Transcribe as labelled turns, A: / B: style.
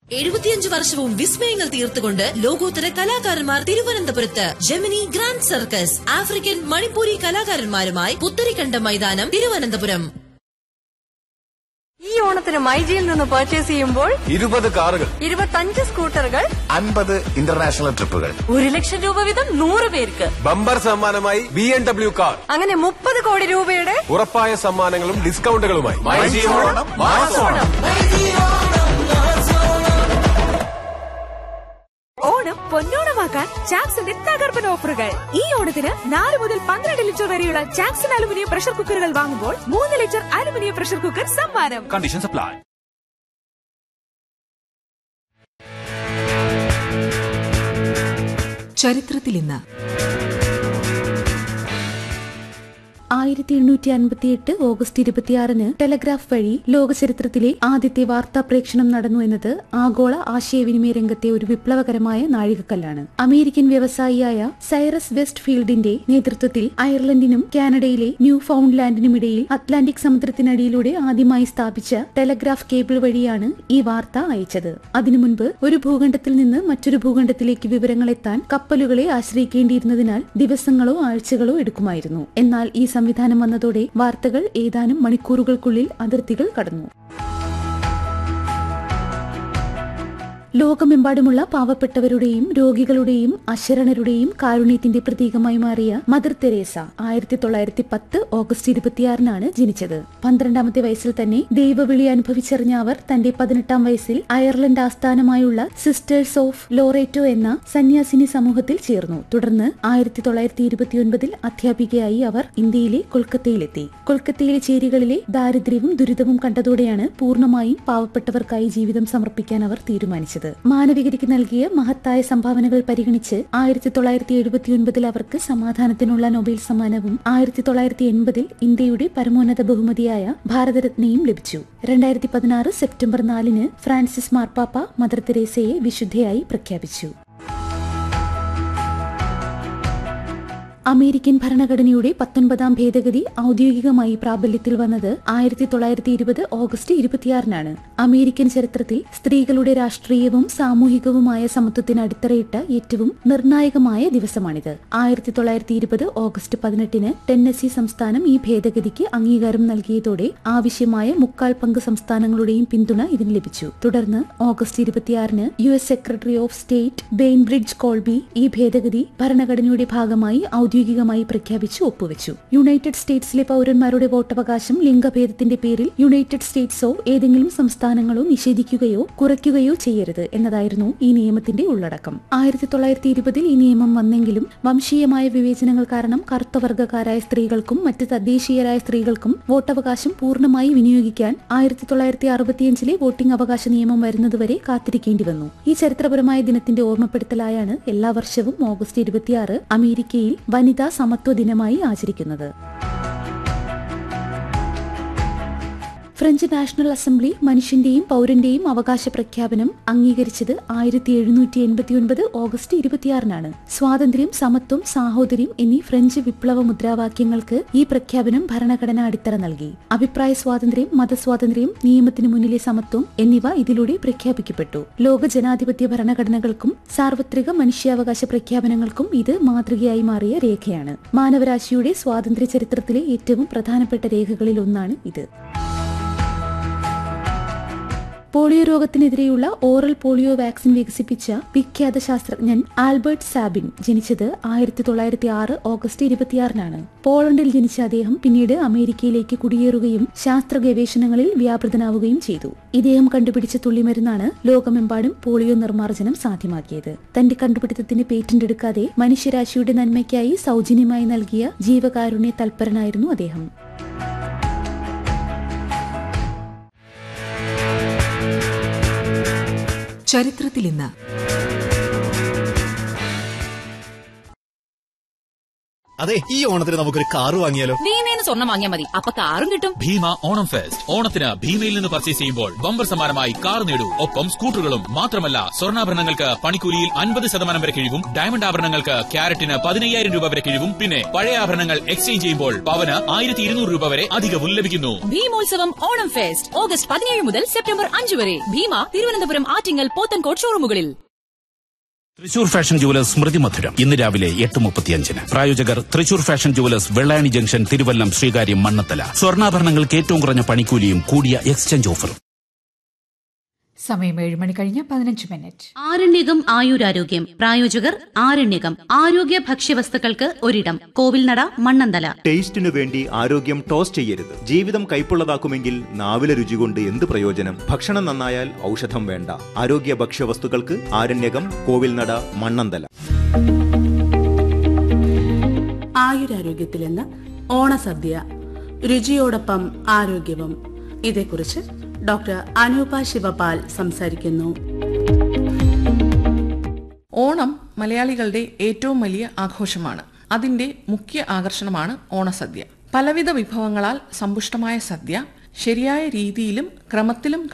A: എഴുപത്തിയഞ്ച് വർഷവും വിസ്മയങ്ങൾ തീർത്തുകൊണ്ട് ലോകോത്തര കലാകാരന്മാർ തിരുവനന്തപുരത്ത് Gemini grand circus African Manipuri കലാകാരന്മാരുമായി പുത്തരിക്കണ്ട മൈതാനം തിരുവനന്തപുരം
B: ഈ ഓണത്തിന് മൈജിയിൽ നിന്ന് പർച്ചേസ് ചെയ്യുമ്പോൾ
C: ഇരുപത് കാറുകൾ
B: ഇരുപത്തഞ്ച് സ്കൂട്ടറുകൾ
C: അൻപത് ഇന്റർനാഷണൽ ട്രിപ്പുകൾ
B: ഒരു ലക്ഷം രൂപ വീതം നൂറ് പേർക്ക്
C: ബമ്പർ സമ്മാനമായി ബി എം ഡബ്ല്യു കാർ
B: അങ്ങനെ മുപ്പത് കോടി രൂപയുടെ
C: ഉറപ്പായ സമ്മാനങ്ങളും ഡിസ്കൗണ്ടുകളുമായി
D: ഓണം പൊന്നോണമാക്കാൻ ചാക്സിന്റെ തകർപ്പൻ ഓഫറുകൾ ഈ ഓണത്തിന് നാല് മുതൽ പന്ത്രണ്ട് ലിറ്റർ വരെയുള്ള ചാക്സൺ അലുമിനിയം പ്രഷർ കുക്കറുകൾ വാങ്ങുമ്പോൾ മൂന്ന് ലിറ്റർ അലുമിനിയം പ്രഷർ കുക്കർ സമ്മാനം
E: Conditions apply.
F: ചരിത്രത്തിൽ ഇന്ന്
G: ആയിരത്തി എണ്ണൂറ്റി അൻപത്തിയെട്ട് ഓഗസ്റ്റ് ഇരുപത്തിയാറിന് ടെലഗ്രാഫ് വഴി ലോക ചരിത്രത്തിലെ ആദ്യത്തെ വാർത്താ പ്രേക്ഷണം നടന്നു എന്നത് ആഗോള ആശയവിനിമയ രംഗത്തെ ഒരു വിപ്ലവകരമായ നാഴികക്കല്ലാണ് അമേരിക്കൻ വ്യവസായിയായ സൈറസ് വെസ്റ്റ് ഫീൽഡിന്റെ നേതൃത്വത്തിൽ അയർലൻഡിനും കാനഡയിലെ ന്യൂ ഫൗണ്ട്ലാൻഡിനും ഇടയിൽ അറ്റ്ലാന്റിക് സമുദ്രത്തിനടിയിലൂടെ ആദ്യമായി സ്ഥാപിച്ച ടെലഗ്രാഫ് കേബിൾ വഴിയാണ് ഈ വാർത്ത അയച്ചത് അതിനു മുൻപ് ഒരു ഭൂഖണ്ഡത്തിൽ നിന്ന് മറ്റൊരു ഭൂഖണ്ഡത്തിലേക്ക് വിവരങ്ങൾ എത്താൻ കപ്പലുകളെ ആശ്രയിക്കേണ്ടിയിരുന്നതിനാൽ ദിവസങ്ങളോ ആഴ്ചകളോ എടുക്കുമായിരുന്നു എന്നാൽ ഈ സംവിധാനം വന്നതോടെ വാർത്തകൾ ഏതാനും മണിക്കൂറുകൾക്കുള്ളിൽ അതിർത്തികൾ കടന്നു ലോകമെമ്പാടുമുള്ള പാവപ്പെട്ടവരുടെയും രോഗികളുടെയും അശരണരുടെയും കാരുണ്യത്തിന്റെ പ്രതീകമായി മാറിയ മദർ തെരേസ ആയിരത്തി തൊള്ളായിരത്തി പത്ത് ഓഗസ്റ്റ് ഇരുപത്തിയാറിനാണ് ജനിച്ചത് പന്ത്രണ്ടാമത്തെ വയസ്സിൽ തന്നെ ദൈവവിളി അനുഭവിച്ചറിഞ്ഞ അവർ തന്റെ പതിനെട്ടാം വയസ്സിൽ അയർലൻഡ് ആസ്ഥാനമായുള്ള സിസ്റ്റേഴ്സ് ഓഫ് ലോറേറ്റോ എന്ന സന്യാസിനി സമൂഹത്തിൽ ചേർന്നു തുടർന്ന് ആയിരത്തി തൊള്ളായിരത്തി ഇരുപത്തിയൊൻപതിൽ അധ്യാപികയായി അവർ ഇന്ത്യയിലെ കൊൽക്കത്തയിലെത്തി കൊൽക്കത്തയിലെ ചേരികളിലെ ദാരിദ്ര്യവും ദുരിതവും കണ്ടതോടെയാണ് പൂർണ്ണമായും പാവപ്പെട്ടവർക്കായി ജീവിതം സമർപ്പിക്കാൻ അവർ തീരുമാനിച്ചത് മാനവികതയ്ക്ക് നൽകിയ മഹത്തായ സംഭാവനകൾ പരിഗണിച്ച് ആയിരത്തി തൊള്ളായിരത്തി എഴുപത്തിയൊൻപതിൽ അവർക്ക് സമാധാനത്തിനുള്ള നൊബേൽ സമ്മാനവും ആയിരത്തി തൊള്ളായിരത്തി എൺപതിൽ ഇന്ത്യയുടെ പരമോന്നത ബഹുമതിയായ ഭാരതരത്നയും ലഭിച്ചു രണ്ടായിരത്തി പതിനാറ് സെപ്റ്റംബർ നാലിന് ഫ്രാൻസിസ് മാർപ്പാപ്പ മദർ തെരേസയെ വിശുദ്ധയായി പ്രഖ്യാപിച്ചു അമേരിക്കൻ ഭരണഘടനയുടെ പത്തൊൻപതാം ഭേദഗതി ഔദ്യോഗികമായി പ്രാബല്യത്തിൽ വന്നത് ആയിരത്തി തൊള്ളായിരത്തി ഇരുപത് ഓഗസ്റ്റ് ഇരുപത്തിയാറിനാണ് അമേരിക്കൻ ചരിത്രത്തിൽ സ്ത്രീകളുടെ രാഷ്ട്രീയവും സാമൂഹികവുമായ സമത്വത്തിന് അടിത്തറയിട്ട ഏറ്റവും നിർണായകമായ ദിവസമാണിത് ആയിരത്തി തൊള്ളായിരത്തി ഇരുപത് ഓഗസ്റ്റ് പതിനെട്ടിന് ടെന്നസി സംസ്ഥാനം ഈ ഭേദഗതിക്ക് അംഗീകാരം നൽകിയതോടെ ആവശ്യമായ മുക്കാൽ പങ്ക് സംസ്ഥാനങ്ങളുടെയും പിന്തുണ ഇതിന് ലഭിച്ചു തുടർന്ന് ഓഗസ്റ്റ് ഇരുപത്തിയാറിന് U S secretary of state Bainbridge Colby ഈ ഭേദഗതി ഭരണഘടനയുടെ ഭാഗമായി ഔദ്യോഗികമായി പ്രഖ്യാപിച്ചു ഒപ്പുവെച്ചു യുണൈറ്റഡ് സ്റ്റേറ്റ്സിലെ പൗരന്മാരുടെ വോട്ടവകാശം ലിംഗഭേദത്തിന്റെ പേരിൽ യുണൈറ്റഡ് സ്റ്റേറ്റ്സോ ഏതെങ്കിലും സംസ്ഥാനങ്ങളോ നിഷേധിക്കുകയോ കുറയ്ക്കുകയോ ചെയ്യരുത് എന്നതായിരുന്നു ഈ നിയമത്തിന്റെ ഉള്ളടക്കം ആയിരത്തി തൊള്ളായിരത്തി ഇരുപതിൽ ഈ നിയമം വന്നെങ്കിലും വംശീയമായ വിവേചനങ്ങൾ കാരണം കറുത്ത വർഗ്ഗക്കാരായ സ്ത്രീകൾക്കും മറ്റ് തദ്ദേശീയരായ സ്ത്രീകൾക്കും വോട്ടവകാശം പൂർണ്ണമായി വിനിയോഗിക്കാൻ ആയിരത്തി തൊള്ളായിരത്തി അറുപത്തിയഞ്ചിലെ വോട്ടിംഗ് അവകാശ നിയമം വരുന്നതുവരെ കാത്തിരിക്കേണ്ടി വന്നു ഈ ചരിത്രപരമായ ദിനത്തിന്റെ ഓർമ്മപ്പെടുത്തലായാണ് എല്ലാ വർഷവും ഓഗസ്റ്റ് ഇരുപത്തിയാറ് അമേരിക്കയിൽ വനിതാ സമത്വ ദിനമായി ആചരിക്കുന്നത് ഫ്രഞ്ച് നാഷണൽ അസംബ്ലി മനുഷ്യന്റെയും പൗരന്റെയും അവകാശ പ്രഖ്യാപനം അംഗീകരിച്ചത് ആയിരത്തി എഴുന്നൂറ്റി എൺപത്തിയൊൻപത് ഓഗസ്റ്റ് ഇരുപത്തിയാറിനാണ് സ്വാതന്ത്ര്യം സമത്വം സാഹോദര്യം എന്നീ ഫ്രഞ്ച് വിപ്ലവ മുദ്രാവാക്യങ്ങൾക്ക് ഈ പ്രഖ്യാപനം ഭരണഘടന അടിത്തറ നൽകി അഭിപ്രായ സ്വാതന്ത്ര്യം മതസ്വാതന്ത്ര്യം നിയമത്തിന് മുന്നിലെ സമത്വം എന്നിവ ഇതിലൂടെ പ്രഖ്യാപിക്കപ്പെട്ടു ലോക ജനാധിപത്യ ഭരണഘടനകൾക്കും സാർവത്രിക മനുഷ്യാവകാശ പ്രഖ്യാപനങ്ങൾക്കും ഇത് മാതൃകയായി മാറിയ രേഖയാണ് മാനവരാശിയുടെ സ്വാതന്ത്ര്യ ചരിത്രത്തിലെ ഏറ്റവും പ്രധാനപ്പെട്ട രേഖകളിൽ ഒന്നാണ് ഇത് പോളിയോ രോഗത്തിനെതിരെയുള്ള ഓറൽ പോളിയോ വാക്സിൻ വികസിപ്പിച്ച വിഖ്യാത ശാസ്ത്രജ്ഞൻ ആൽബർട്ട് സാബിൻ ജനിച്ചത് ആയിരത്തി തൊള്ളായിരത്തി ആറ് ഓഗസ്റ്റ് ഇരുപത്തിയാറിനാണ് പോളണ്ടിൽ ജനിച്ച അദ്ദേഹം പിന്നീട് അമേരിക്കയിലേക്ക് കുടിയേറുകയും ശാസ്ത്ര ഗവേഷണങ്ങളിൽ വ്യാപൃതനാവുകയും ചെയ്തു ഇദ്ദേഹം കണ്ടുപിടിച്ച തുള്ളിമരുന്നാണ് ലോകമെമ്പാടും പോളിയോ നിർമ്മാർജ്ജനം സാധ്യമാക്കിയത് തന്റെ കണ്ടുപിടുത്തത്തിന് പേറ്റന്റ് എടുക്കാതെ മനുഷ്യരാശിയുടെ നന്മയ്ക്കായി സൗജന്യമായി നൽകിയ ജീവകാരുണ്യ തൽപരനായിരുന്നു അദ്ദേഹം
F: ചരിത്രത്തിൽ ഇന്ന്
E: അതെ ഈ ഓണത്തിന് നമുക്കൊരു കാറ് വാങ്ങിയാലോ
B: ഭീമേന്ന് സ്വർണം വാങ്ങിയാൽ മതി അപ്പൊ കാറും കിട്ടും
H: ഭീമ ഓണം ഫെസ്റ്റ് ഓണത്തിന് ഭീമയിൽ നിന്ന് പർച്ചേസ് ചെയ്യുമ്പോൾ ബമ്പർ സമ്മാനമായി കാർ നേടൂ ഒപ്പം സ്കൂട്ടറുകളും മാത്രമല്ല സ്വർണ്ണാഭരണങ്ങൾക്ക് പണിക്കൂലിയിൽ അൻപത് ശതമാനം വരെ കിഴിവും ഡയമണ്ട് ആഭരണങ്ങൾക്ക് ക്യാരറ്റിന് പതിനയ്യായിരം രൂപ വരെ കിഴിവും പിന്നെ പഴയ ആഭരണങ്ങൾ എക്സ്ചേഞ്ച് ചെയ്യുമ്പോൾ പവന് ആയിരത്തി ഇരുന്നൂറ് രൂപ വരെ അധികവും ലഭിക്കുന്നു
B: ഭീമോത്സവം ഓണം ഫെസ്റ്റ് ഓഗസ്റ്റ് പതിനേഴ് മുതൽ സെപ്റ്റംബർ അഞ്ച് വരെ ഭീമ തിരുവനന്തപുരം ആറ്റിങ്ങൽ പോത്തൻകോട് ഷോറൂമുകളിൽ
I: തൃശൂർ ഫാഷൻ ജുവലേഴ്സ് സ്മൃതി മധുരം ഇന്ന് രാവിലെ എട്ട് മുപ്പത്തിയഞ്ചിന് പ്രായോജകർ Thrissur fashion jewellers Vellayani junction Thiruvallam Sreekariyam Mannanthala സ്വർണ്ണാഭരണങ്ങൾക്ക് ഏറ്റവും കുറഞ്ഞ പണിക്കൂലിയും കൂടിയ എക്സ്ചേഞ്ച് ഓഫറും
J: സമയം ഏഴ് മണി കഴിഞ്ഞ് പതിനഞ്ച് മിനിറ്റ്
K: ആരണ്യകം ആയുരാരോഗ്യം പ്രായോജകർ ആരണ്യകം ആരോഗ്യ ഭക്ഷ്യവസ്തുക്കൾക്ക് ഒരിടം കോവിൽനട മണ്ണന്തല
L: ടേസ്റ്റിനു വേണ്ടി ആരോഗ്യം ടോസ് ചെയ്യരുത് ജീവിതം കൈപ്പുള്ളതാക്കുമെങ്കിൽ നാവിലെ രുചി കൊണ്ട് എന്ത് പ്രയോജനം ഭക്ഷണം നന്നായാൽ ഔഷധം വേണ്ട ആരോഗ്യ ഭക്ഷ്യവസ്തുക്കൾക്ക് ആരണ്യകം കോവിൽനട മണ്ണന്തല
M: ആയുരാരോഗ്യത്തിൽ നിന്ന് ഓണസദ്യ രുചിയോടൊപ്പം ആരോഗ്യവും ഇതേക്കുറിച്ച് ഡോക്ടർ അനൂപ ശിവപാൽ സംസാരിക്കുന്നു
N: ഓണം മലയാളികളുടെ ഏറ്റവും വലിയ ആഘോഷമാണ് അതിന്റെ മുഖ്യ ആകർഷണമാണ് ഓണസദ്യ പലവിധ വിഭവങ്ങളാൽ സമ്പുഷ്ടമായ സദ്യ ശരിയായ രീതിയിലും ക്രമത്തിലും